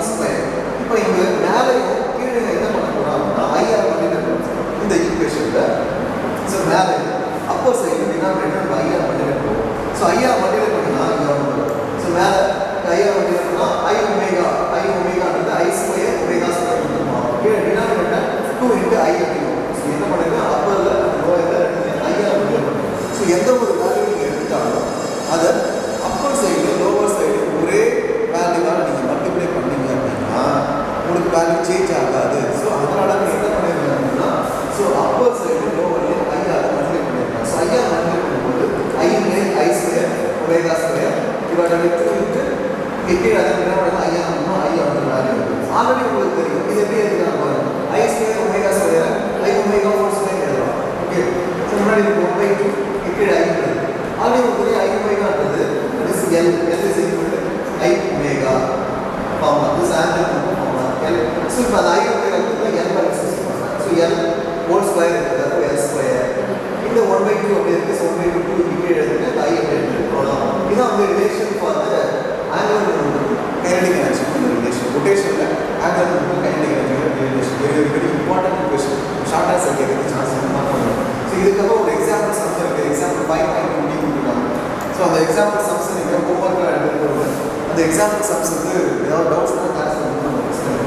Square இப்போ இங்கே மேலேயும் கீழே என்ன பண்ண போகிறோம் அப்படின்னா ஐஆர் மல்டிபிள் இந்த ஈக்குவேஷனில் ஸோ மேலே upper side denominator IR multiple போகும் ஸோ ஐஆர் மல்டிபிள் பண்ணினா இங்கே வரும் ஸோ மேலே ஐஆர் மல்டிபிள் பண்ணால் ஐ ஒமேகா ஐ ஒமேகான்றது ஐ ஸ்கொயர் ஒமேகா ஸ்கொயர் கொடுத்துருப்போம் கீழே டினாமினேட்டர் டூ இன்ட்டு ஐ அப்படிங்கும் ஸோ என்ன பண்ணுங்க அப்பரில் லோயரில் ஐஆர் மல்டிபிள் பண்ணுங்க ஸோ எந்த ஒரு வேல்யூ நீங்கள் எடுத்தாலும் அதை அப்பர் சைடு லோவர் சைடு ஒரே வேல்யூவால் நீங்கள் மல்டிப்ளை பண்ணீங்க அப்படின்னா உங்களுக்கு வேல்யூ சேஞ்ச் ஆகாது ஸோ அதனால நீங்கள் என்ன பண்ணிருக்கீங்க அப்படின்னா ஸோ அப்பர் சைடு லோவர்லேயும் ஐஆர் மல்டிப்ளை பண்ணிருக்காங்க ஸோ ஐஆர் மல்டிப்ளை பண்ணும்போது ஐ மேல் I square omega square divided by two into எட்டு அதை என்ன பண்ணலாம் ஐயா இன்னும் ஐயா வந்து வேல்யூ ஆல்ரெடி உங்களுக்கு தெரியும் இது எப்படி எழுதலாம் பாருங்க I square omega square I omega four square எழுதலாம் ஓகே ஸோ முன்னாடி ஒன் பை டூ எட்டு ஐ ஆல்ரெடி உங்களுக்கு தெரியும் ஐ ஒமேகான்றது is L L is equal to I omega ஃபார்மா திஸ் ஆங்கிள் ஃபார்மா எல் ஸோ இப்போ அந்த I omega L by X so L whole square இருக்குது அப்போ எல் ஸ்கொயர் இந்த ஒன் பை டூ அப்படி இருக்குது so one by two two கீழே எழுதுங்க இந்த ஐ அப்படி எழுதுங்க அவ்வளோதான் இதான் வந்து relation for the angular kinetic energy relation ரொட்டேஷனில் angular kinetic energy relation very very important question short answer கேட்கறது சான்ஸ் பண்ணுவோம் ஸோ இதுக்கப்புறம் ஒரு எக்ஸாம்பிள் சம்ஸ் இருக்குது எக்ஸாம்பிள் ஃபைவ் பாயிண்ட் டுவெண்ட்டி கொடுத்துருக்காங்க ஸோ அந்த எக்ஸாம்பிள் சம்ஸ் நீங்கள் ஹோம்ஒர்க்கில் எடுத்துகிட்டு போடுங்க அந்த எக்ஸாம்பிள் சம்ஸ் வந்து ஏதாவது டவுட்ஸ்னால் கிளாஸில் வந்து நம்ம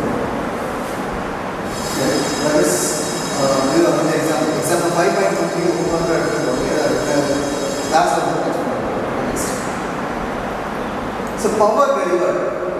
that is uh, இது வந்து example example five point twenty ஹோம்ஒர்க்கில் எடுத்துகிட்டு கிளாஸில் வந்து டச் பண்ணுவோம் next so power deliver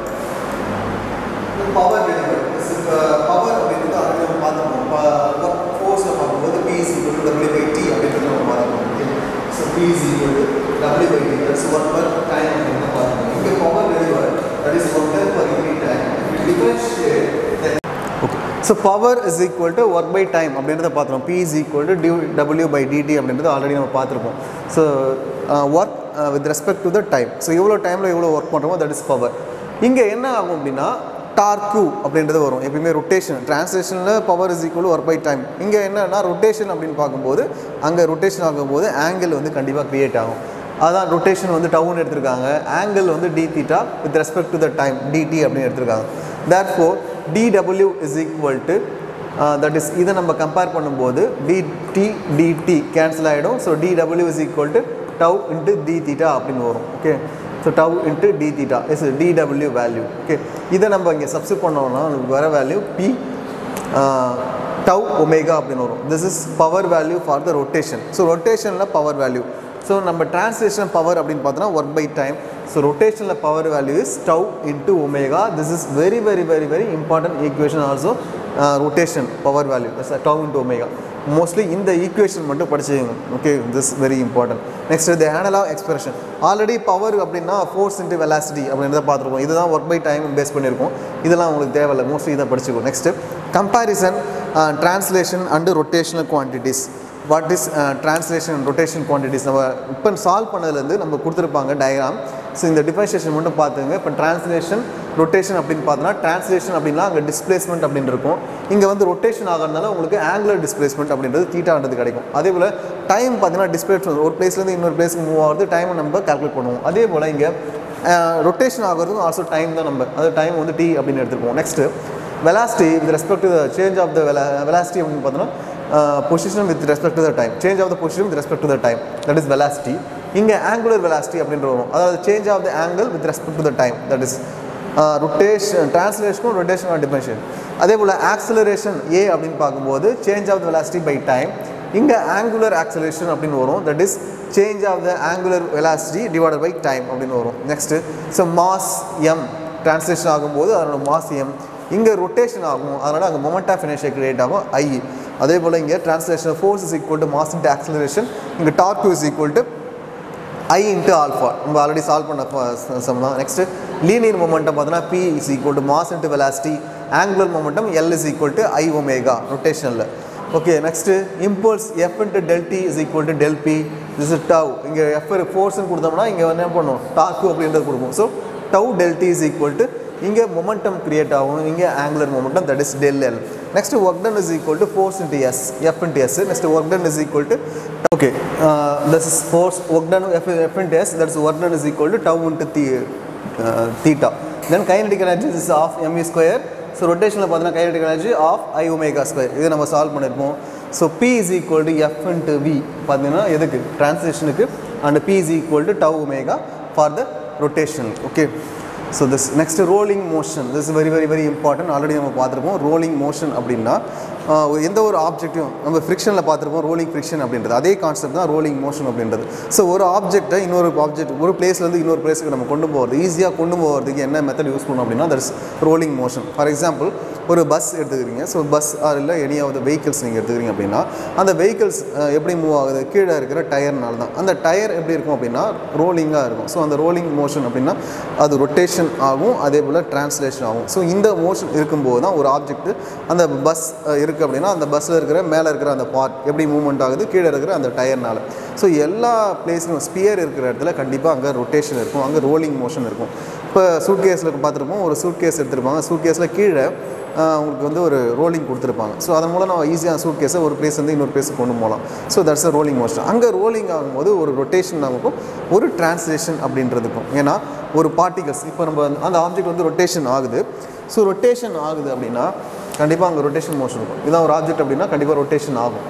power deliver இப்போ பவர் அப்படின்றது ஆல்ரெடி நம்ம பார்த்துருக்கோம் இப்போ ஒர்க் ஃபோர்ஸில் பார்க்கும்போது P is equal to W by T அப்படின்றது நம்ம பார்த்துருக்கோம் okay so P is equal to W by T that's one per time அப்படின்னு பார்த்துருக்கோம் இங்கே power deliver that is one time per unit time differentiate okay so power is equal to work by time அப்படின்றத பார்த்துருவோம் P is equal to d W by dt அப்படின்றது already நம்ம பார்த்துருப்போம் so work with respect to the time so எவ்வளோ டைமில் எவ்வளோ work பண்ணுறோமோ that is power இங்கே என்ன ஆகும் அப்படின்னா டார்க்கு அப்படின்றது வரும் எப்பயுமே ரொட்டேஷன் டிரான்ஸ்லேஷனில் power is equal work by time இங்கே என்னன்னா ரொட்டேஷன் அப்படின்னு பார்க்கும்போது அங்கே ரொட்டேஷன் ஆகும்போது ஆங்கிள் வந்து கண்டிப்பாக க்ரியேட் ஆகும் அதான் ரொட்டேஷன் வந்து டவுன் எடுத்திருக்காங்க ஆங்கிள் வந்து d theta with respect to the time dt அப்படின்னு எடுத்திருக்காங்க தேட் ஃபோர் டிடபிள்யூ is equal to that is இதை நம்ம கம்பேர் பண்ணும்போது டிடி டிடி கேன்சல் ஆகிடும் ஸோ டிடபிள்யூ is equal to tau into d theta அப்படின்னு வரும் okay so tau into d theta is டிடபிள்யூ வேல்யூ ஓகே இதை நம்ம இங்கே சப்ஸ்ட் பண்ணோம்னா நமக்கு வர வேல்யூ பி டவ் ஒமேகா அப்படின்னு வரும் this is power value for the rotation so ரொட்டேஷனில் பவர் வேல்யூ ஸோ நம்ம டிரான்ஸ்லேஷன் பவர் அப்படின்னு பார்த்தோன்னா ஒர்க் பை டைம் ஸோ ரொட்டேஷனில் power value is tau into omega this is very very very very important equation also rotation power value tau into omega mostly இந்த equation மட்டும் படிச்சுக்கோங்க okay this very important next the analog expression already power அப்படின்னா force into velocity அப்படின்றத பார்த்துருக்கோம் இதுதான் work by time base பண்ணியிருக்கோம் இதெல்லாம் உங்களுக்கு தேவையில்லை மோஸ்ட்லி இதை படிச்சுக்கோ next comparison translation and rotational quantities what is translation rotation quantities நம்ம இப்போ சால்வ் பண்ணதுலேருந்து நம்ம கொடுத்துருப்பாங்க டயக்ராம் ஸோ இந்த டிஃபரன்ஷியேஷன் மட்டும் பார்த்துங்க இப்போ ட்ரான்ஸ்லேஷன் ரொட்டேஷன் அப்படின்னு பார்த்தோன்னா ட்ரான்ஸ்லேஷன் அப்படின்னா அங்கே டிஸ்பிளேஸ்மெண்ட் அப்படின்னு இருக்கும் இங்கே வந்து ரொட்டேஷன் ஆகிறதுனால உங்களுக்கு ஆங்குலர் டிஸ்பிளேஸ்மெண்ட் அப்படின்றது தீட்டான்றது கிடைக்கும் அதே போல் டைம் பார்த்தீங்கன்னா டிஸ்பிளேஸ்மெண்ட் ஒரு பிளேஸ்லேருந்து இன்னொரு பிளேஸ்க்கு மூவ் ஆகிறது டைமை நம்ம கால்குலேட் பண்ணுவோம் அதே போல் இங்கே ரொட்டேஷன் ஆகிறதுக்கும் ஆல்சோ டைம் தான் நம்ம அது டைம் வந்து டி அப்படின்னு எடுத்துருப்போம் next velocity with respect to the change of the வெலா வெலாசிட்டி அப்படின்னு பார்த்தோன்னா position with respect to the time change of the position with respect to the time that is velocity இங்கே ஆங்குலர் வெலாசிட்டி அப்படின்ற வரும் அதாவது change of the angle with respect to the time that is rotation ட்ரான்ஸ்லேஷனும் rotation dimension அதே போல் acceleration A அப்படின்னு பார்க்கும்போது change of the velocity by time இங்கே ஆங்குலர் ஆக்சலரேஷன் அப்படின்னு வரும் that is change of the angular velocity divided by time அப்படின்னு வரும் next so mass M translation ஆகும்போது அதனோட மாஸ் எம் இங்கே ரொட்டேஷன் ஆகும் அதனால் அங்கே மொமெண்ட் ஆஃப் இனர்ஷியா கிரியேட் ஆகும் ஐ அதே போல் இங்கே translation force is equal to mass into acceleration இங்கே torque is equal to I into alpha நம்ம ஆல்ரெடி சால்வ் பண்ண சம் தான் நெக்ஸ்ட்டு லீனியர் மொமெண்டம் பார்த்தோன்னா P is equal to mass into velocity angular momentum L is equal to I omega ரொட்டேஷனில் okay next impulse F into del T is equal to del P this is tau இங்கே F ஃபோர்ஸ்னு கொடுத்தோம்னா இங்கே வந்து என்ன பண்ணும் torque அப்படின்றது கொடுக்கும் so tau del T is equal to இங்கே மொமெண்டம் கிரியேட் ஆகும் இங்கே angular momentum that is del L next work done is equal to force into S F into S next work done is equal to okay this is force work done F F into S that is work done is equal to tau into d theta then kinetic energy is half ME square so ரொட்டேஷனில் பார்த்தீங்கன்னா kinetic energy half I omega square இது நம்ம solve பண்ணியிருப்போம் so P is equal to F into V பார்த்தீங்கன்னா எதுக்கு டிரான்ஸ்லேஷனுக்கு and P is equal to tau omega for the rotation okay so this next rolling motion this very very very important already நம்ம பார்த்துருப்போம் rolling motion அப்படின்னா ஆஹ், ஒரு எந்த ஒரு ஆப்ஜெக்ட்டையும் நம்ம ஃப்ரிக்ஷனில் பார்த்துருப்போம் ரோலிங் ஃப்ரிக்ஷன் அப்படின்றது அதே கான்செப்ட் தான் ரோலிங் மோஷன் அப்படின்றது ஸோ ஒரு ஆப்ஜெக்ட்டை இன்னொரு ஆப்ஜெக்ட் ஒரு பிளேஸ்லேருந்து இன்னொரு பிளேஸுக்கு நம்ம கொண்டு போகிறது ஈஸியாக கொண்டு போகிறதுக்கு என்ன மெத்தட் யூஸ் பண்ணோம் அப்படின்னா that's rolling motion for example ஒரு பஸ் எடுத்துக்கிறீங்க ஸோ பஸ் ஆர் இல்லை எனியாவது வெஹிக்கிள்ஸ் நீங்கள் எடுத்துக்கிறீங்க அப்படின்னா அந்த வெஹிக்கிள்ஸ் எப்படி மூவ் ஆகுது கீழே இருக்கிற டயர்னால தான் அந்த டயர் எப்படி இருக்கும் அப்படின்னா ரோலிங்காக இருக்கும் ஸோ அந்த ரோலிங் மோஷன் அப்படின்னா அது ரொட்டேஷன் ஆகும் அதே போல் டிரான்ஸ்லேஷன் ஆகும் ஸோ இந்த மோஷன் இருக்கும்போது தான் ஒரு ஆப்ஜெக்ட் அந்த பஸ் இருக்குது அப்படின்னா அந்த பஸ்ஸில் இருக்கிற மேலே இருக்கிற அந்த பார்ட் எப்படி மூவ்மெண்ட் ஆகுது கீழே இருக்கிற அந்த டயர்னால ஸோ எல்லா பிளேஸ்லையும் ஸ்பியர் இருக்கிற இடத்துல கண்டிப்பாக அங்கே ரொட்டேஷன் இருக்கும் அங்கே ரோலிங் மோஷன் இருக்கும் இப்போ சூட் கேஸில் பார்த்துருப்போம் ஒரு சூட் கேஸ் எடுத்திருப்பாங்க சூட் கேஸில் கீழே ஆஹ், உங்களுக்கு வந்து ஒரு ரோலிங் கொடுத்துருப்பாங்க ஸோ அதன் மூலம் நம்ம ஈஸியாக சூட் கேஸை ஒரு பிளேஸ் வந்து இன்னொரு பிளேஸுக்கு கொண்டு போகலாம் so that's a rolling motion அங்கே ரோலிங் ஆகும்போது ஒரு ரொட்டேஷன் நமக்கும் ஒரு டிரான்ஸ்லேஷன் அப்படின்றதுக்கும் ஏன்னா ஒரு பார்ட்டிகல்ஸ் இப்போ நம்ம அந்த- அந்த ஆப்ஜெக்ட் வந்து ரொட்டேஷன் ஆகுது ஸோ ரொட்டேஷன் ஆகுது அப்படின்னா கண்டிப்பாக அங்கே ரொட்டேஷன் மோஷன் இருக்கும் இதான் ஒரு ஆப்ஜெக்ட் அப்படின்னா கண்டிப்பாக ரொட்டேஷன் ஆகும்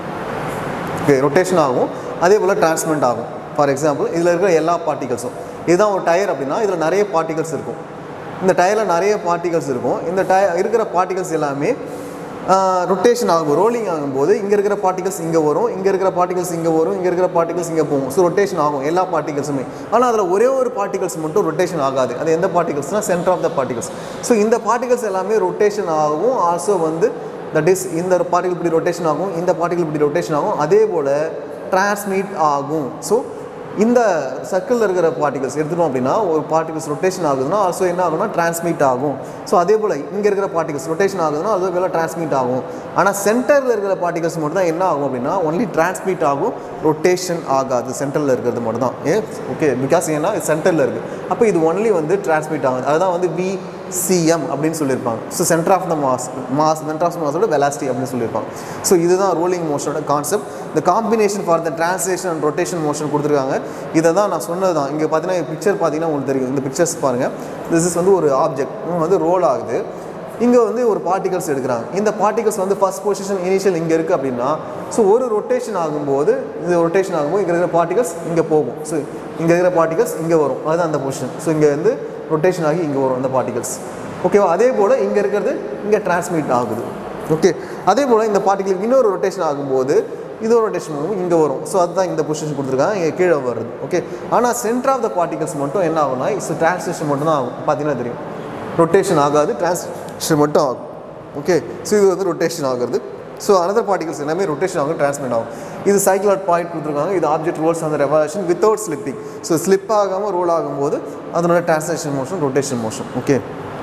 ஓகே ரொட்டேஷன் ஆகும் அதே போல் டிரான்ஸ்மெண்ட் ஆகும் ஃபார் எக்ஸாம்பிள் இதில் இருக்கிற எல்லா பார்ட்டிகல்ஸும் இதுதான் ஒரு டயர் அப்படின்னா இதில் நிறைய பார்ட்டிகல்ஸ் இருக்கும் இந்த டயரில் நிறைய பார்ட்டிகல்ஸ் இருக்கும் இந்த டய இருக்கிற பார்ட்டிகல்ஸ் எல்லாமே ரொட்டேஷன் ஆகும் ரோலிங் ஆகும்போது இங்கே இருக்கிற பார்ட்டிகல்ஸ் இங்கே வரும் இங்கே இருக்கிற பார்ட்டிகல்ஸ் இங்கே வரும் இங்கே இருக்கிற பார்ட்டிகல்ஸ் இங்கே போகும் ஸோ ரொட்டேஷன் ஆகும் எல்லா பார்ட்டிகல்ஸுமே ஆனால் அதில் ஒரே ஒரு பார்ட்டிகல்ஸ் மட்டும் ரொட்டேஷன் ஆகாது அது எந்த பார்ட்டிகல்ஸ்னால் centre of the particles so இந்த பார்ட்டிகல்ஸ் எல்லாமே ரொட்டேஷன் ஆகும் ஆல்சோ வந்து தட் இஸ் இந்த பார்ட்டிகல் இப்படி ரொட்டேஷன் ஆகும் இந்த பார்ட்டிகல் இப்படி ரொட்டேஷன் ஆகும் அதே போல் டிரான்ஸ்மிட் ஆகும் ஸோ இந்த சர்க்கிளில் இருக்கிற பார்ட்டிகல்ஸ் எடுத்துட்டோம் அப்படின்னா ஒரு பார்ட்டிகல்ஸ் ரொட்டேஷன் ஆகுதுன்னா ஆல்சோ என்ன ஆகும்னா டிரான்ஸ்மிட் ஆகும் ஸோ அதே போல் இங்கே இருக்கிற பார்ட்டிகல்ஸ் ரொட்டேஷன் ஆகுதுன்னா அதே போல் டிரான்ஸ்மிட் ஆகும் ஆனால் சென்டரில் இருக்கிற பார்ட்டிகல்ஸ் மட்டும் தான் என்ன ஆகும் அப்படின்னா ஒன்லி டிரான்ஸ்மிட் ஆகும் ரொட்டேஷன் ஆகாது சென்டரில் இருக்கிறது மட்டும் தான் ஏ ஓகே பிகாஸ் ஏன்னா சென்டரில் இருக்குது அப்போ இது ஒன்லி வந்து டிரான்ஸ்மிட் ஆகுது அதுதான் வந்து வி சிஎம் அப்படின்னு சொல்லியிருப்பாங்க so centre of the mass mass centre of மாஸோட வெலாசிட்டி அப்படின்னு சொல்லியிருப்பாங்க ஸோ இதுதான் ரோலிங் மோஷனோட கான்செப்ட் இந்த combination for the translation and rotation motion கொடுத்துருக்காங்க இதை தான் நான் சொன்னது தான் இங்கே பார்த்தீங்கன்னா பிக்சர் பார்த்தீங்கன்னா உங்களுக்கு தெரியும் இந்த பிக்சர்ஸ் பாருங்கள் திஸ் இஸ் வந்து ஒரு ஆப்ஜெக்ட் வந்து ரோல் ஆகுது இங்கே வந்து ஒரு பார்ட்டிகல்ஸ் எடுக்கிறாங்க இந்த பார்ட்டிகல்ஸ் வந்து ஃபர்ஸ்ட் பொசிஷன் இனிஷியல் இங்கே இருக்குது அப்படின்னா ஸோ ஒரு ரொட்டேஷன் ஆகும்போது இது ரொட்டேஷன் ஆகும்போது இங்கே இருக்கிற பார்ட்டிகல்ஸ் இங்கே போகும் ஸோ இங்கே இருக்கிற பார்ட்டிகல்ஸ் இங்கே வரும் அதுதான் அந்த பொசிஷன் ஸோ இங்கே வந்து ரொட்டேஷன் ஆகி இங்கே வரும் அந்த பார்ட்டிகல்ஸ் ஓகேவா அதே போல் இங்கே இருக்கிறது இங்கே டிரான்ஸ்மிட் ஆகுது ஓகே அதே போல் இந்த பார்ட்டிகல் இன்னொரு ரொட்டேஷன் ஆகும்போது இது ஒரு ரொட்டேஷன் ஆகும் இங்கே வரும் ஸோ அதுதான் இந்த பொசிஷன் கொடுத்துருக்காங்க இங்கே கீழே வருது ஓகே ஆனால் சென்டர் ஆஃப் த பார்ட்டிகல்ஸ் மட்டும் என்ன ஆகும்னா இஸ் டிரான்ஸ்லேஷன் மட்டும் தான் ஆகும் பார்த்தீங்கன்னா தெரியும் ரொட்டேஷன் ஆகாது டிரான்ஸ்லேஷன் மட்டும் ஆகும் ஓகே ஸோ இது வந்து ரொட்டேஷன் ஆகுறது ஸோ அனதர் பார்ட்டிகல்ஸ் எல்லாமே ரொட்டேஷன் ஆகும் டிரான்ஸ்மிட் ஆகும் இது சைக்கிள் அட் பாயிண்ட் கொடுத்துருக்காங்க இது ஆப்ஜெக்ட் ரோல்ஸ் அந்த revolution without slipping so slip ஆகாமல் ரோல் ஆகும்போது அதனோட translation motion rotation motion okay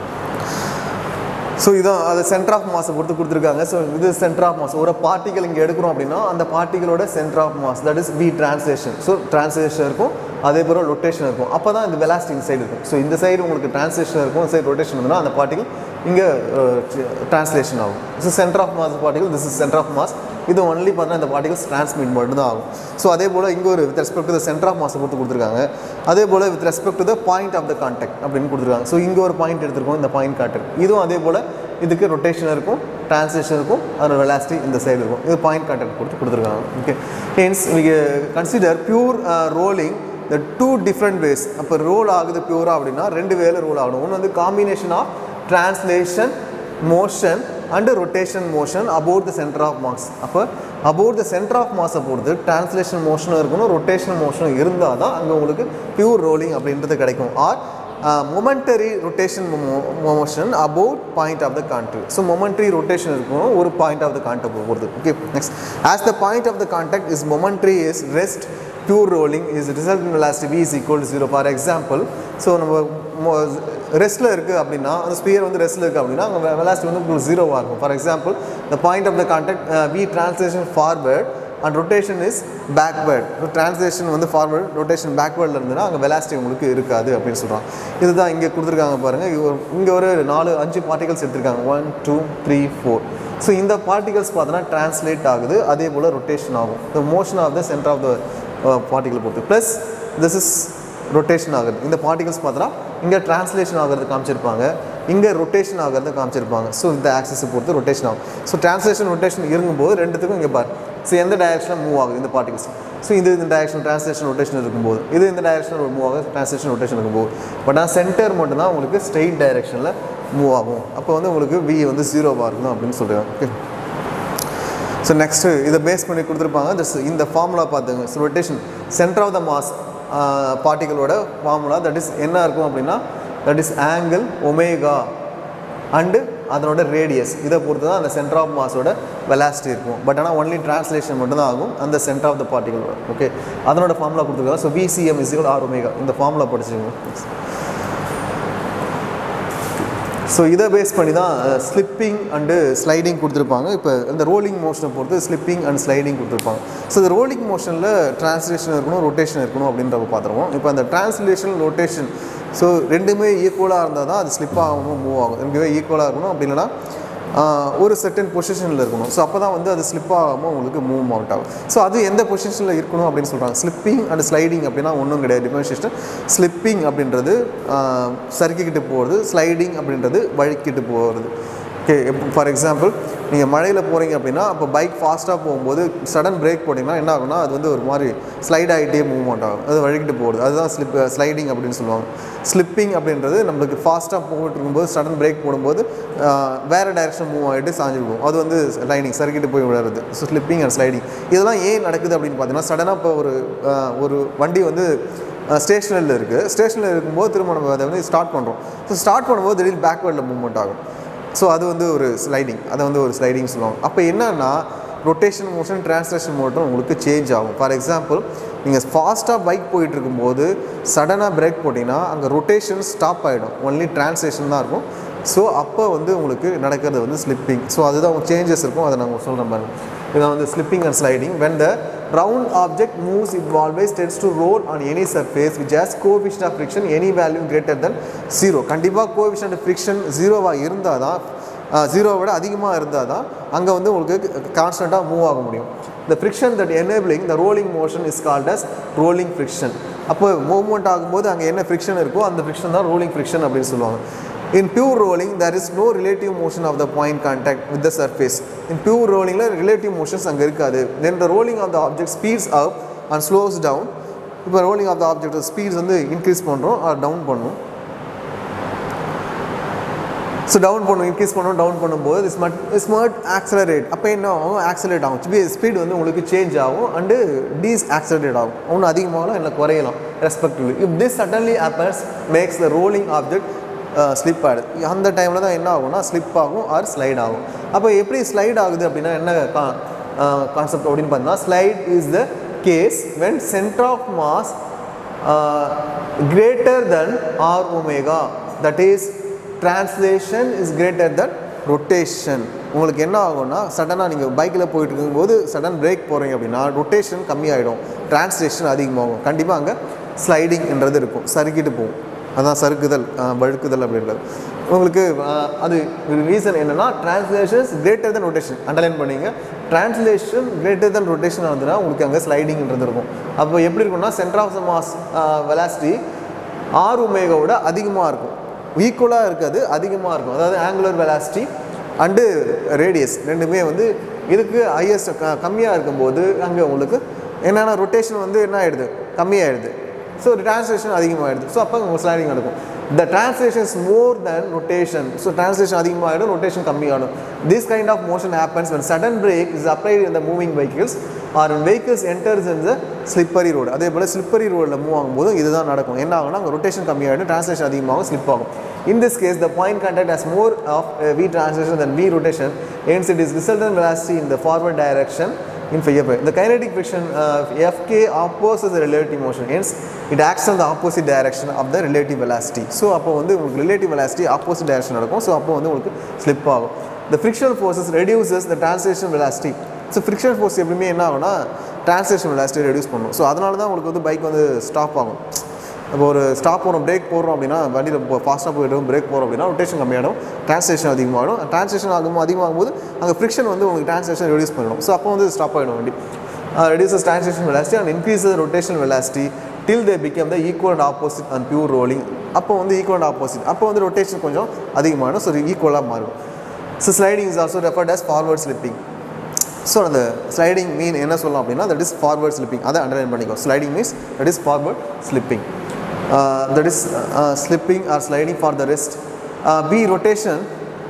so இதான் அது சென்டர் ஆஃப் மாஸை பொறுத்து கொடுத்துருக்காங்க ஸோ இது சென்டர் ஆஃப் மாஸ் ஒரு பார்ட்டிகல் இங்கே எடுக்கிறோம் அப்படின்னா அந்த பார்ட்டிகளோட centre of mass that is P translation so translation இருக்கும் அதே போல் ரொட்டேஷன் இருக்கும் அப்போ தான் இந்த வெலாசிட்டி இந்த சைடு இருக்கும் ஸோ இந்த சைடு உங்களுக்கு டிரான்ஸ்லேஷன் இருக்கும் இந்த சைடு ரொட்டேஷன் இருந்ததுன்னா அந்த பார்ட்டிகல் இங்கே டிரான்ஸ்லேஷன் ஆகும் so centre of mass particle this is centre of mass இது ஒன்லி பார்த்தீங்கன்னா இந்த பார்ட்டிகல்ஸ் டிரான்ஸ்மிட் மட்டும் தான் ஆகும் ஸோ அதே போல் இங்கே ஒரு with respect to the centre of மாஸை பொறுத்து கொடுத்துருக்காங்க அதே போல் with respect to the point of the contact அப்படின்னு கொடுத்துருக்காங்க ஸோ இங்கே ஒரு பாயிண்ட் எடுத்திருக்கோம் இந்த பாயிண்ட் கான்டாக்ட் இதுவும் அதே போல் இதுக்கு ரொட்டேஷன் இருக்கும் டிரான்ஸ்லேஷன் இருக்கும் அதோட வெலாசிட்டி இந்த சைடு இருக்கும் இது பாயிண்ட் கான்டாக்ட் கொடுத்து கொடுத்துருக்காங்க ஓகே ஹென்ஸ் நீங்கள் consider pure rolling the two different ways அப்போ ரோல் ஆகுது பியூரா அப்படின்னா ரெண்டு வேல ரோல் ஆகணும் ஒன்று வந்து combination of translation motion and rotation motion about the centre of mass அப்போ அபவுட் த சென்டர் ஆஃப் மாஸை பொறுத்து டிரான்ஸ்லேஷன் மோஷனும் இருக்கணும் ரொட்டேஷன் மோஷனும் இருந்தால் தான் அங்கே உங்களுக்கு பியூர் ரோலிங் அப்படின்றது கிடைக்கும் or momentary rotation motion about point of the contact so momentary rotation இருக்கணும் ஒரு பாயிண்ட் ஆஃப் த கான்டாக்ட் போகிறது okay next as the point of the contact is momentary is rest pure rolling is result in velocity V is equal to zero for example so நம்ம ரெஸ்ட்டில் இருக்குது அப்படின்னா அந்த sphere வந்து ரெஸ்ட்டில் இருக்குது அப்படின்னா அங்கே வெலாசிட்டி வந்து உங்களுக்கு ஜீரோவாக இருக்கும் for example the point of the contact V translation forward and rotation is backward translation வந்து ஃபார்வர்ட் ரொட்டேஷன் பேக்வேர்டில் இருந்ததுன்னா அங்கே வெலாசிட்டி உங்களுக்கு இருக்காது அப்படின்னு சொல்கிறாங்க இதுதான் இங்கே கொடுத்துருக்காங்க பாருங்கள் இங்கே ஒரு நாலு அஞ்சு பார்ட்டிகல்ஸ் எடுத்திருக்காங்க one two three four so இந்த பார்ட்டிகல்ஸ் பார்த்தோன்னா டிரான்ஸ்லேட் ஆகுது அதே போல் ரொட்டேஷன் ஆகும் the motion of the centre of the particle பொறுத்து ப்ளஸ் திஸ் இஸ் ரொட்டேஷன் ஆகுது இந்த பார்ட்டிகல்ஸ் பார்த்தா இங்கே டிரான்ஸ்லேஷன் ஆகிறது காமிச்சிருப்பாங்க இங்கே ரொட்டேஷன் ஆகிறது காமிச்சிருப்பாங்க ஸோ இந்த ஆக்சஸை பொறுத்து ரொட்டேஷன் ஆகும் ஸோ டிரான்ஸ்லேஷன் ரொட்டேஷன் இருக்கும்போது ரெண்டுத்துக்கும் இங்கே பாரு ஸோ எந்த டைரக்ஷனில் மூவ் ஆகுது இந்த பார்ட்டிகல்ஸ் ஸோ இது இந்த டைரக்ஷன் டிரான்ஸ்லேஷன் ரொட்டேஷன் இருக்கும்போது இது இந்த டைரக்ஷனில் மூவ் ஆகுது டிரான்ஸ்லேஷன் ரொட்டேஷன் இருக்கும்போது பட் ஆனால் சென்டர் மட்டும்தான் உங்களுக்கு ஸ்ட்ரெயிட் டைரக்ஷனில் மூவ் ஆகும் அப்போ வந்து உங்களுக்கு வி வந்து ஜீரோவாக இருக்கணும் அப்படின்னு சொல்கிறாங்க ஓகே ஸோ நெக்ஸ்ட்டு இதை பேஸ் பண்ணி கொடுத்துருப்பாங்க this இந்த ஃபார்முலா பார்த்துங்க so rotation centre of the mass பார்ட்டிகளோட ஃபார்முலா தட் இஸ் என்ன இருக்கும் அப்படின்னா that is angle omega and அதனோட ரேடியஸ் இதை பொறுத்து தான் அந்த சென்டர் ஆஃப் மாஸோட வெலாசிட்டி இருக்கும் பட் ஆனால் ஒன்லி டிரான்ஸ்லேஷன் மட்டும் தான் ஆகும் அந்த சென்டர் ஆஃப் த பார்ட்டிகளோட ஓகே அதனோட ஃபார்முலா கொடுத்துருக்காங்க so VCM is R omega இந்த ஃபார்முலா படிச்சுக்கோங்க ஸோ இதை பேஸ் பண்ணி தான் ஸ்லிப்பிங் அண்டு ஸ்லைடிங் கொடுத்துருப்பாங்க இப்போ இந்த ரோலிங் மோஷனை பொறுத்து ஸ்லிப்பிங் அண்ட் ஸ்லைடிங் கொடுத்துருப்பாங்க ஸோ இந்த ரோலிங் மோஷனில் டிரான்ஸ்லேஷன் இருக்கணும் ரொட்டேஷன் இருக்கணும் அப்படின்றத பார்த்துருவோம் இப்போ அந்த டிரான்ஸ்லேஷன் ரொட்டேஷன் ஸோ ரெண்டுமே ஈக்குவலாக இருந்தால் தான் அது ஸ்லிப் ஆகணும் மூவ் ஆகும் ரெண்டுமே ஈக்குவலாக இருக்கணும் அப்படி இல்லைன்னா ஆஹ், ஒரு செட்டன் பொசிஷனில் இருக்கணும் ஸோ அப்போ தான் வந்து அது ஸ்லிப் ஆகாமல் உங்களுக்கு மூவ் அவுட் ஆகும் ஸோ அது எந்த பொசிஷனில் இருக்கணும் அப்படின்னு சொல்கிறாங்க ஸ்லிப்பிங் அண்ட் ஸ்லைடிங் அப்படின்னா ஒன்றும் கிடையாது டிஃபரன்ஷியேஷன் ஸ்லிப்பிங் அப்படின்றது ஆஹ், சறுக்கிக்கிட்டு போகிறது ஸ்லைடிங் அப்படின்றது வழுக்கிட்டு போகிறது ஓகே ஃபார் எக்ஸாம்பிள் நீங்கள் மழையில் போகிறீங்க அப்படின்னா அப்போ பைக் ஃபாஸ்ட்டாக போகும்போது சடன் பிரேக் போட்டிங்கன்னா என்ன ஆகும்னா அது வந்து ஒரு மாதிரி ஸ்லைட் ஆகிட்டே மூவ்மெண்ட் ஆகும் அது வழுக்கிட்டு போகிறது அதுதான் ஸ்லிப் ஸ்லைடிங் அப்படின்னு சொல்லுவாங்க ஸ்லிப்பிங் அப்படின்றது நம்மளுக்கு ஃபாஸ்ட்டாக போயிட்டு இருக்கும்போது சடன் பிரேக் போடும்போது ஆஹ், வேறு டைரக்ஷன் மூவ் ஆகிட்டு சாஞ்சு போகும் அது வந்து லைனிங் சறுக்கிட்டு போய் விழுறது ஸோ ஸ்லிப்பிங் அண்ட் ஸ்லைடிங் இதெல்லாம் ஏன் நடக்குது அப்படின்னு பார்த்தீங்கன்னா சடனாக இப்போ ஒரு ஆஹ், ஒரு வண்டி வந்து ஸ்டேஷனில் இருக்குது ஸ்டேஷனில் இருக்கும்போது திரும்ப நம்ம அதை வந்து ஸ்டார்ட் பண்ணுறோம் ஸோ ஸ்டார்ட் பண்ணும்போது திடீர்னு பேக்வேர்டில் மூவ்மெண்ட் ஆகும் ஸோ அது வந்து ஒரு ஸ்லைடிங் அதை வந்து ஒரு ஸ்லைடிங் சொல்லுவாங்க அப்போ என்னன்னா ரொட்டேஷன் மோஷன் டிரான்ஸ்லேஷன் மோஷன் உங்களுக்கு சேஞ்ச் ஆகும் ஃபார் எக்ஸாம்பிள் நீங்கள் ஃபாஸ்ட்டாக பைக் போயிட்டு இருக்கும்போது சடனாக பிரேக் போட்டிங்கன்னா அங்கே ரொட்டேஷன் ஸ்டாப் ஆகிடும் ஒன்லி டிரான்ஸ்லேஷன் தான் இருக்கும் ஸோ அப்போ வந்து உங்களுக்கு நடக்கிறது வந்து ஸ்லிப்பிங் ஸோ அதுதான் சேஞ்சஸ் இருக்கும் அதை நாங்கள் சொல்கிறேன் பாருங்க இதான் வந்து slipping and sliding when the round object moves it always tends to roll on any surface which has coefficient of friction any value greater than zero கண்டிப்பாக coefficient of friction ஜீரோவாக இருந்தால் தான் ஜீரோவை விட அதிகமாக இருந்தால் தான் அங்கே வந்து உங்களுக்கு கான்ஸ்டண்ட்டாக மூவ் ஆக முடியும் the friction that enabling the rolling motion is called as rolling friction அப்போ மூவ்மெண்ட் ஆகும்போது அங்கே என்ன ஃப்ரிக்ஷன் இருக்கோ அந்த ஃப்ரிக்ஷன் தான் ரோலிங் ஃப்ரிக்ஷன் அப்படின்னு சொல்லுவாங்க in pure rolling there is no relative motion of the point contact with the surface in pure ரோலிங்கில் ரிலேட்டிவ் மோஷன்ஸ் அங்கே இருக்காது then the rolling of the object speeds up and slows down இப்போ rolling of the object speeds வந்து increase பண்ணுறோம் or down பண்ணும் so down பண்ணும் increase பண்ணும் down பண்ணும்போது ஸ்மட் ஸ்மார்ட் ஆக்சலரேட் அப்போ என்ன ஆகும் ஆக்சலரேட் ஆகும் ஸ்பீட் வந்து உங்களுக்கு சேஞ்ச் ஆகும் அண்டு டீஸ் ஆக்சலரேட் ஆகும் ஒன்று அதிகமாகலாம் இல்லை குறையலாம் respectively if this suddenly appears makes the rolling object slip ஆகிடுது அந்த டைமில் தான் என்ன ஆகும்னா ஸ்லிப் ஆகும் ஆர் ஸ்லைட் ஆகும் அப்போ எப்படி ஸ்லைட் ஆகுது அப்படின்னா என்ன கான்செப்ட் அப்படின்னு பார்த்தீங்கன்னா slide is the case when centre of mass greater than r omega that is translation is greater than rotation உங்களுக்கு என்ன ஆகும்னா சடனாக நீங்கள் பைக்கில் போயிட்டு இருக்கும்போது சடன் பிரேக் போகிறீங்க அப்படின்னா ரொட்டேஷன் கம்மியாயிடும் டிரான்ஸ்லேஷன் அதிகமாகும் கண்டிப்பாக அங்கே ஸ்லைடிங்ன்றது இருக்கும் சறுக்கிட்டு போகும் அதான் சறுக்குதல் அஹ், வழுக்குதல் அப்படின்றது உங்களுக்கு அஹ், அது ரீசன் என்னென்னா translations greater than rotation underline பண்ணீங்க டிரான்ஸ்லேஷன் கிரேட்டர் தென் ரொட்டேஷன் வந்துன்னா உங்களுக்கு அங்கே ஸ்லைடிங்ன்றது இருக்கும் அப்போ எப்படி இருக்கும்னா centre of the mass velocity r ஒமேகாவோட அதிகமாக இருக்கும் ஈக்குவலாக இருக்காது அதிகமாக இருக்கும் அதாவது ஆங்குலர் வெலாசிட்டி அண்டு ரேடியஸ் ரெண்டுமே வந்து இதுக்கு ஹையஸ்ட் க கம்மியாக இருக்கும்போது அங்கே உங்களுக்கு என்னென்னா ரொட்டேஷன் வந்து என்ன ஆகிடுது கம்மியாகிடுது ஸோ டிரான்ஸ்லேஷன் அதிகமாகிடுது ஸோ அப்போ உங்களுக்கு ஸ்லைடிங் நடக்கும் the translation is more than rotation so translation அதிகமாகிடும் ரொட்டேஷன் கம்மியாகிடும் this kind of motion happens when sudden break is applied in the moving vehicles or when vehicles enters in the slippery road அதே போல் slippery ரோடில் move ஆகும்போது இதுதான் நடக்கும் என்ன ஆகும்னா அங்கே ரொட்டேஷன் கம்மியாகிடும் டிரான்ஸ்லேஷன் அதிகமாகும் ஸ்லிப் ஆகும் in this case the point contact has more of uh, v translation than v rotation hence it is resultant velocity in the forward direction in Fayette. The kinetic friction uh, Fk opposes the relative motion hence it acts on the opposite direction of the relative velocity so அப்போ வந்து உங்களுக்கு relative velocity opposite direction நடக்கும் so அப்போ வந்து உங்களுக்கு slip ஆகும் the frictional forces reduces the translation velocity so friction force எப்படியுமே என்ன ஆகும்னா translation velocity reduce பண்ணும் ஸோ அதனால தான் உங்களுக்கு வந்து பைக் வந்து ஸ்டாப் ஆகும் இப்போ ஒரு ஸ்டாப் போகிறோம் பிரேக் போடுறோம் அப்படின்னா வண்டியில் இப்போ ஃபாஸ்ட்டாக போயிடும் பிரேக் போகிறோம் அப்படின்னா ரொட்டேஷன் கம்மியாகிடும் டிரான்ஸ்லேஷன் அதிகமாகிடும் டிரான்ஸ்லேஷன் ஆகும் அதிகமாகும் போது அங்கே ஃப்ரிக்ஷன் வந்து உங்களுக்கு டிரான்ஸ்லேஷன் ரெடியூஸ் பண்ணிடும் ஸோ அப்போ வந்து ஸ்டாப் ஆகிடும் வண்டி reduces translation velocity and increase rotation velocity till they become the equal and opposite and pure rolling அப்போ வந்து equal and opposite அப்போ வந்து ரொட்டேஷன் கொஞ்சம் அதிகமாகும் ஸோ ஈக்குவலாக மாறும் so sliding is also referred as forward slipping so அந்த sliding mean என்ன சொல்லலாம் அப்படின்னா தட் இஸ் ஃபார்வர்ட் ஸ்லிப்பிங் அதை அண்டர்லைன் பண்ணிக்கோ sliding means that is forward slipping that is slipping or sliding for the rest be rotation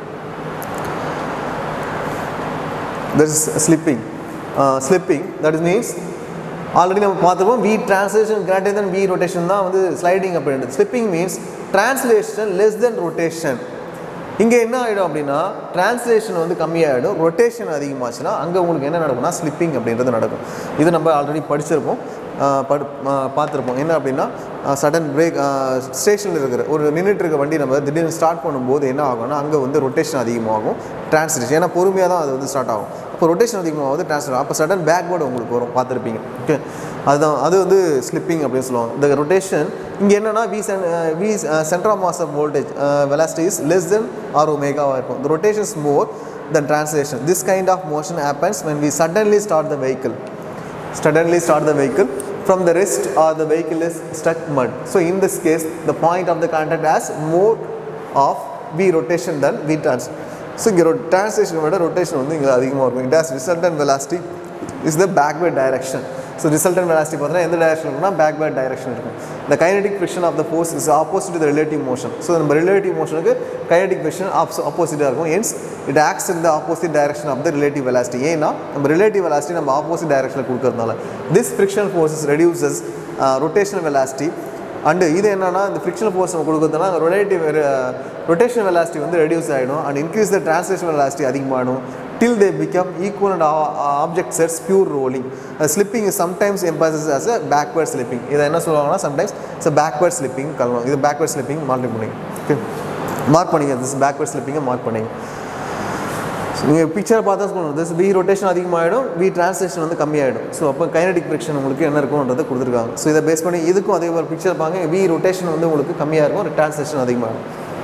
that is slipping uh, slipping that is means already நம்ம பார்த்துருப்போம் v translation greater than v rotation தான் வந்து sliding அப்படின்றது slipping means translation less than rotation இங்கே என்ன ஆகிடும் அப்படின்னா translation வந்து கம்மியாகிடும் ரொட்டேஷன் அதிகமாச்சுன்னா அங்கே உங்களுக்கு என்ன நடக்கும்னா ஸ்லிப்பிங் அப்படின்றது நடக்கும் இது நம்ம ஆல்ரெடி படிச்சிருப்போம் ஆஹ் படு ஆஹ் பார்த்துருப்போம் என்ன அப்படின்னா சடன் பிரேக் ஸ்டேஷனில் இருக்கிற ஒரு நின்றுட்டு இருக்க வண்டி நம்ம திடீர்னு ஸ்டார்ட் பண்ணும்போது என்ன ஆகும்னா அங்கே வந்து ரொட்டேஷன் அதிகமாகும் டிரான்ஸ்லேஷன் ஏன்னா பொறுமையாக தான் அது வந்து ஸ்டார்ட் ஆகும் அப்போ ரொட்டேஷன் அதிகமாகுது டிரான்ஸ்லேட் அப்போ சடன் பேக்வேர்டு உங்களுக்கு வரும் பார்த்துருப்பீங்க ஓகே அதுதான் அது வந்து ஸ்லிப்பிங் அப்படின்னு சொல்லுவாங்க இந்த ரொட்டேஷன் இங்கே என்னன்னா வி சென் v centre mass of voltage velocity is less than r ஒமேகாவாக இருக்கும் the rotation is more than translation this kind of motion happens when we suddenly start the vehicle suddenly start the vehicle from the rest or the vehicle is stuck mud so in this case the point of the contact has more of v rotation than v trans so இங்கே translation விட rotation வந்து இங்கே அதிகமாக இருக்கும் it has resultant velocity is the backward direction so resultant velocity பார்த்தீங்கன்னா எந்த direction இருக்குன்னா backward direction இருக்கும் இந்த kinetic friction of the force is opposite to relative motion so நம்ம ரிலேட்டிவ் மோஷனுக்கு கைனடிக் ஃபிக்ஷன் ஆப்போசிட்டாக இருக்கும் hence it acts in the opposite direction of the relative velocity ஏன்னா நம்ம ரிலேட்டிவ் வெலாசிட்டி நம்ம ஆப்போசிட் டைரக்ஷனில் கொடுக்கறதுனால this fiction forces reduces rotational velocity and இது என்னன்னா இந்த ஃப்ரிக்ஷனல் ஃபோர்ஸ் நம்ம கொடுக்குறதுனா ரொட்டேட்டிவ் ரொட்டேஷன் வெலாசிட்டி வந்து ரெடியூஸ் ஆகிடும் and increase the translation velocity அதிகமாகிடும் till they become equal and object sets pure rolling uh, slipping is sometimes emphasized as a backward slipping இதை என்ன சொல்லுவாங்கன்னா sometimes it's a backward slipping கலணும் இது backward slipping mark பண்ணிங்க okay mark பண்ணிங்க this backward slipping mark பண்ணிங்க நீங்கள் பிக்சரை பார்த்தா சொல்லணும் திஸ் வி ரொட்டேஷன் அதிகமாகிடும் வி டிரான்ஸ்லேஷன் வந்து கம்மியாகிடும் ஸோ அப்போ கைனடிக் ஃபிரிக்ஷன் உங்களுக்கு என்ன இருக்கும்ன்றதை கொடுத்துருக்காங்க ஸோ இதை பேஸ் பண்ணி இதுக்கும் அதே மாதிரி பிக்சர் பாருங்க வி ரொட்டேஷன் வந்து உங்களுக்கு கம்மியாக இருக்கும் டிரான்ஸ்லேஷன் அதிகமாகும்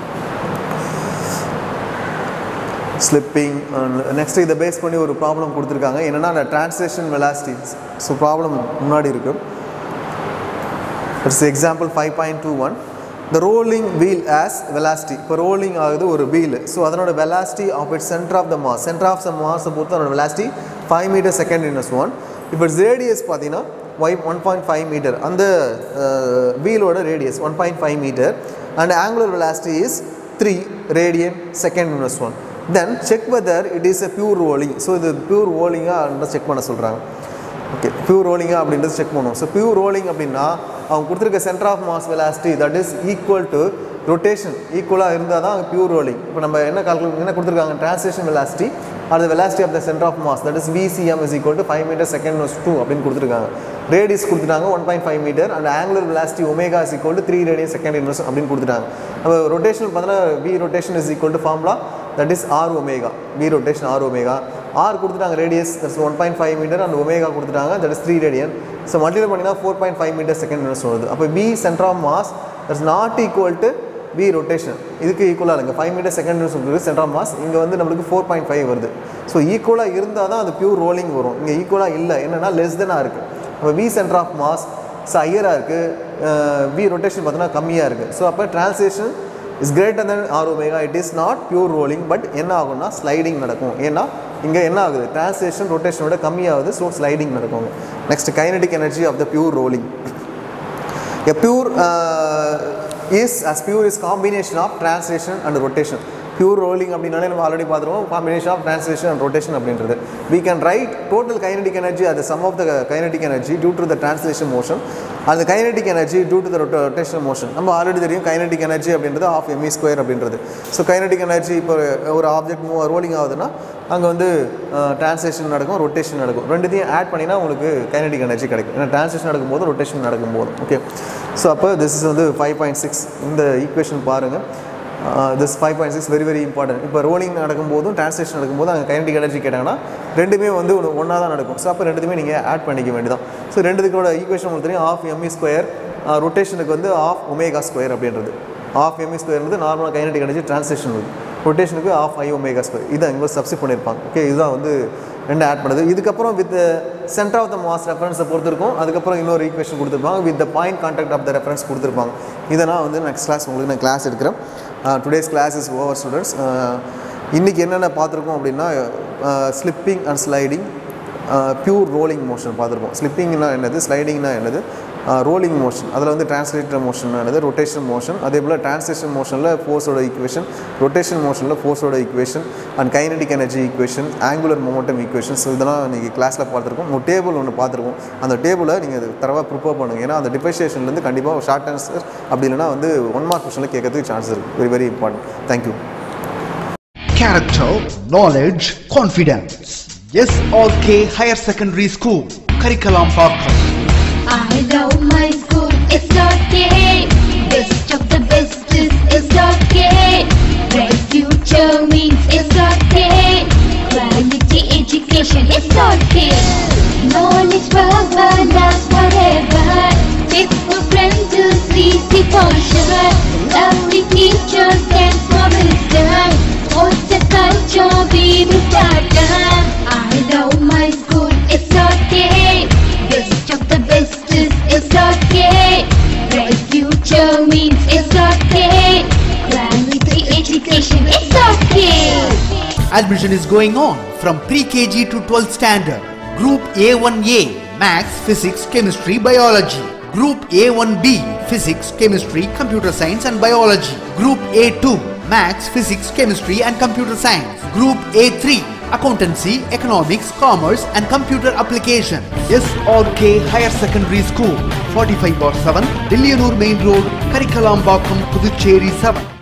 ஸ்லிப்பிங் நெக்ஸ்ட் இதை பேஸ் பண்ணி ஒரு ப்ராப்ளம் கொடுத்துருக்காங்க என்னென்னா அந்த டிரான்ஸ்லேஷன் வெலாசிட்டிஸ் ஸோ ப்ராப்ளம் முன்னாடி இருக்குது it's example five point two one the rolling wheel has velocity இப்போ ரோலிங் ஆகுது ஒரு வீல் ஸோ அதனோட velocity of it centre of the mass centre of the மாஸை பொறுத்து அதனோட velocity five metre second minus one இப்போ இட்ஸ் ரேடியஸ் பார்த்தீங்கன்னா why one point five metre அந்த வீலோட radius one point five metre and angular velocity is three radian second minus one then check whether it is a pure rolling so இது pure ரோலிங்காக check பண்ண சொல்கிறாங்க okay pure ரோலிங்கா அப்படின்றது check பண்ணுவோம் so pure rolling அப்படின்னா அவங்க கொடுத்துருக்க centre of mass velocity that is equal to rotation ஈக்குவலாக இருந்தால் தான் பியூர் ரோலிங் இப்போ நம்ம என்ன கால்குலேட் என்ன கொடுத்துருக்காங்க டிரான்ஸ்லேஷன் வெலாசிட்டி அது velocity of the centre of mass that is VCM is equal to five metre second two அப்படின்னு கொடுத்துருக்காங்க ரேடியஸ் கொடுத்துட்டாங்க one point five metre and angular velocity omega is equal to three radian second inverse அப்படின்னு கொடுத்துட்டாங்க அப்போ rotation பார்த்தீங்கன்னா v rotation is equal to formula that is R omega v rotation r omega r கொடுத்துட்டாங்க radius that's one point five metre and omega கொடுத்துட்டாங்க that is three radian so multiple பண்ணிங்கன்னா four point five metre second inverse வருது அப்போ v centre of mass that's not equal to v rotation இதுக்கு ஈக்குவலாக இல்லைங்க five metre second inverse centre of mass இங்கே வந்து நம்மளுக்கு ஃபோர் பாயிண்ட் ஃபைவ் வருது ஸோ ஈக்குவலாக இருந்தால் தான் அது பியூர் ரோலிங் வரும் இங்கே ஈக்குவலாக இல்லை என்னென்னா லெஸ் தெனாக இருக்குது அப்போ v centre of mass so ஹையராக இருக்குது வி ரொட்டேஷன் பார்த்தீங்கன்னா கம்மியாக இருக்குது ஸோ அப்போ translation is greater than r omega it is not pure rolling but என்ன ஆகும்னா ஸ்லைடிங் நடக்கும் ஏன்னா இங்கே என்ன ஆகுது டிரான்ஸ்லேஷன் ரொட்டேஷனோட கம்மியாகுது ஸோ ஸ்லைடிங் நடக்கும் next kinetic energy of the pure rolling A pure uh, is as pure is combination of translation and rotation. Pure rolling அப்படின்னாலே நம்ம ஆல்ரெடி பார்த்துருவோம் combination of translation and rotation அப்படின்றது we can write total kinetic energy as the sum of the kinetic energy due to the translation motion and the kinetic energy due to the rota- rotational motion நம்ம ஆல்ரெடி தெரியும் kinetic energy அப்படின்றது half ME square அப்படின்றது so kinetic energy இப்போ ஒரு object move rolling ஆகுதுன்னா அங்கே வந்து டிரான்ஸ்லேஷன் நடக்கும் ரொட்டேஷன் நடக்கும் ரெண்டுத்தையும் ஆட் பண்ணினா உங்களுக்கு கைனடிக் எனர்ஜி கிடைக்கும் ஏன்னா டிரான்ஸ்லேஷன் நடக்கும்போது ரொட்டேஷன் நடக்கும்போது ஓகே ஸோ அப்போ திஸ் இஸ் வந்து ஃபைவ் பாயிண்ட் சிக்ஸ் இந்த ஈக்குவேஷன் பாருங்கள் this five point six very very important இப்போ ரோலிங் நடக்கும்போதும் டிரான்ஸ்லேஷன் நடக்கும்போது அங்கே கைனடிக் எனர்ஜி கேட்டாங்கன்னா ரெண்டுமே வந்து ஒன்றா தான் நடக்கும் ஸோ அப்போ ரெண்டுமே நீங்கள் ஆட் பண்ணிக்க வேண்டியதான் ஸோ ரெண்டுத்துக்கோட ஈக்குவேஷன் உங்களுக்கு தெரியும் ஆஃப் எம்இ ஸ்கொயர் ரொட்டேஷனுக்கு வந்து ஆஃப் ஒமேகா ஸ்கொயர் அப்படின்றது ஆஃப் எம்இ ஸ்கொயர் வந்து நார்மலாக கைனடிக் எனர்ஜி டிரான்ஸ்லேஷன் ரொட்டேஷனுக்கு ஆஃப் ஐ ஒமேகா ஸ்கொயர் இதை இங்கே சப்ஸ்டிட் பண்ணியிருப்பாங்க ஓகே இதுதான் வந்து ரெண்டு ஆட் பண்ணுது இதுக்கப்புறம் with centre of the mass ரெஃபரன்ஸை பொறுத்து இருக்கும் அதுக்கப்புறம் இன்னொரு ஈக்குவேஷன் கொடுத்துருப்பாங்க with the point contact of the reference கொடுத்துருப்பாங்க இதை நான் வந்து நெக்ஸ்ட் கிளாஸ் உங்களுக்கு நான் கிளாஸ் எடுக்கிறேன் today's class is over students இன்றைக்கி என்னென்ன பார்த்துருக்கோம் அப்படின்னா slipping and sliding pure rolling motion பார்த்துருப்போம் ஸ்லிப்பிங்னா என்னது ஸ்லைடிங்னா என்னது ரோலிங் மோஷன் அதில் வந்து டிரான்ஸ்லேட்டர் மோஷன் என்னது ரொட்டேஷன் மோஷன் அதே போல் டிரான்ஸ்லேஷன் மோஷனில் ஃபோர்ஸோட ஈக்குவேஷன் ரொட்டேஷன் மோஷனில் ஃபோர்ஸோட equation and kinetic energy equation angular momentum equation so இதெல்லாம் நீங்கள் கிளாஸில் பார்த்துருக்கோம் ஒரு டேபிள் ஒன்று பார்த்துருக்கோம் அந்த டேபிளை நீங்கள் தரவாக ப்ரிப்பேர் பண்ணுங்கள் ஏன்னா அந்த டிஃபரன்ஷியேஷன்லேருந்து கண்டிப்பாக ஷார்ட் ஆன்சர் அப்படி இல்லைனா வந்து ஒன் மார்க் கொஷனில் கேட்கறதுக்கு சான்ஸ் இருக்குது very very important thank you Character, knowledge, confidence. SRK Higher Secondary School, Curriculum Parkram. I love my school, it's okay. Best of the best is it's okay. Bright future means it's okay. Quality education, it's okay. Knowledge power lasts forever. Faithful friends to see the portion. Lovely teachers and for wisdom. What's the culture we will start? I love my school, it's okay. Best of the best is it's okay. Bright future means it's okay. Quality education, it's okay. Admission is going on from pre-KG to 12th standard. Group A1A, Maths, Physics, Chemistry, Biology. Group A1B, Physics, Chemistry, Computer Science and Biology. Group A2, Maths, Physics, Chemistry and Computer Science. Group A3, Accountancy, Economics, Commerce and Computer Application. SRK Higher Secondary School, 45 bar 7, Dillianur Main Road, Karikalam Bakam, Puducherry 7.